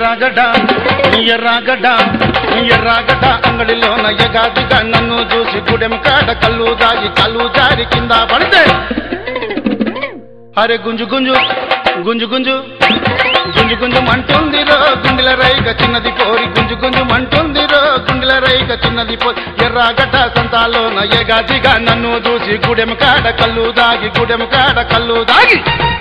ఎర్రాగడ్డ ఎర్రాగడ్డ ఎర్రాగడ్డ అంగడిలో నయ్యగాదిగా నన్ను చూసి గుడెం కాడ కళ్ళు దాగి కళ్ళు జారి కింద పడితే అరే గుంజు గుంజు గుంజు గుంజు గుంజు గుంజు మంటుందిరో గుండెల రైక చిన్నది పోరి గుంజు గుంజు మంటుందిరో గుండెల రైక చిన్నది పోరి ఎర్రాగడ్డ సంతాలో నయ్యగాదిగా నన్ను చూసి గుడెం కాడ కళ్ళు దాగి గుడెం కాడ కళ్ళు దాగి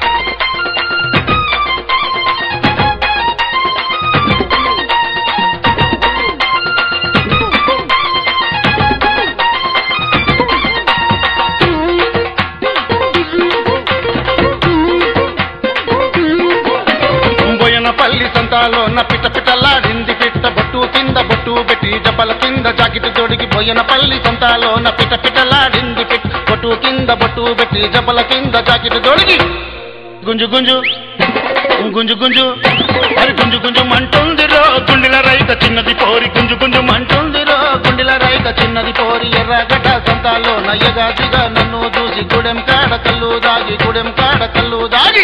బోయనపల్లి సంతాలో నా పిట్ట పిట్టలాడింది పిట్ట బొట్టు కింద బొట్టు పెట్టి జపల కింద జాకెట్ తొడిగి బోయనపల్లి సంతాలో నా పిట్ట పిట్టలాడింది పిట్ట బొట్టు కింద బొట్టు పెట్టి జపల కింద జాకెట్ తొడిగి గుంజు గుంజు గుంజు గుంజు అరి గుంజు గుంజు మంటుందిరో గుండెల రైక చిన్నది పోరి గుంజు గుంజు మంటుందిరో గుండెల రైక చిన్నది పోరి ఎర్రగడ్డ సంతాలో నయ్యగాదిగా నన్ను చూసి గుడెం కాడ కళ్ళు దాగి గుడెం కాడ కళ్ళు దాగి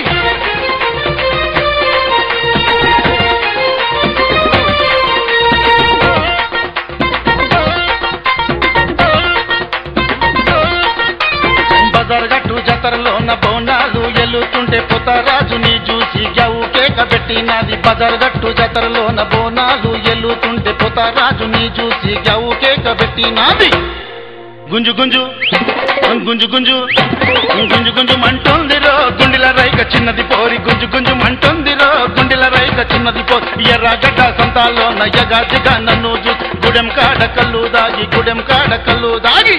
బజార్గట్టు జాతరలోన బోనాలు ఎల్లుతుంటే పుతరాజుని చూసి గవు కేక పెట్టినది బజార్గట్టు జాతరలోన బోనాలు ఎల్లుతుంటే పుతరాజుని చూసి గవు కేక పెట్టినది గుంజు గుంజు గుంజు గుంజు గుంజు గుంజు మంటుందిరో గుండెల రైక చిన్నది పోరి గుంజు గుంజు మంటుందిరో గుండెల రైక చిన్నది పోరి ఎర్రగడ్డ సంతాల్లో నయ్యగాజిగా నన్ను చూసి గుడెం కాడ కళ్ళు దాగి గుడెం కాడ కళ్ళు దాగి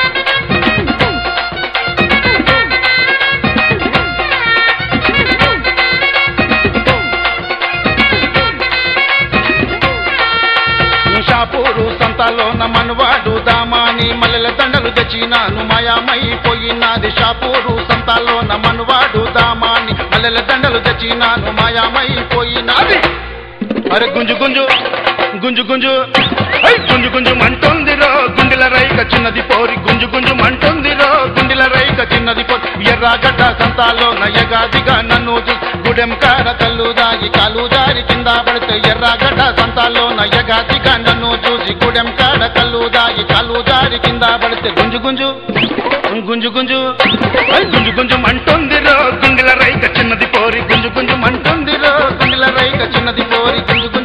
షాపూరు సంతలోన మనవాడు దామాని మల్లెల దండలు తెచ్చినాను మాయామైపోయినాది షాపూరు సంతలోన మనవాడు దామాని మల్లెల దండలు తెచ్చినాను మాయామైపోయినాది అరే గుంజు గుంజు గుంజు గుంజు ఐ గుంజు గుంజు మంటుందిరో గుండెల రైక చిన్నది పోరి గుంజు గుంజు మంటుందిరో గుండెల రైక చిన్నది పోరి ఎర్రగడ్డ సంతాలో నయ్యగాదిగా నన్ను చూసి గుడెం కాడ కళ్ళు దాగి కాలు జారి కింద పడితే ఎర్రగడ్డ సంతాలో నయ్యగాదిగా నన్ను చూసి గుడెం కాడ కళ్ళు దాగి కాలు జారి కింద పడితే గుంజు గుంజు గుంజు గుంజు ఐ గుంజు గుంజు మంటుందిరో గుండెల రైక చిన్నది పోరి గుంజు గుంజు మంటుందిరో గుండెల రైక చిన్నది పోరి గుంజు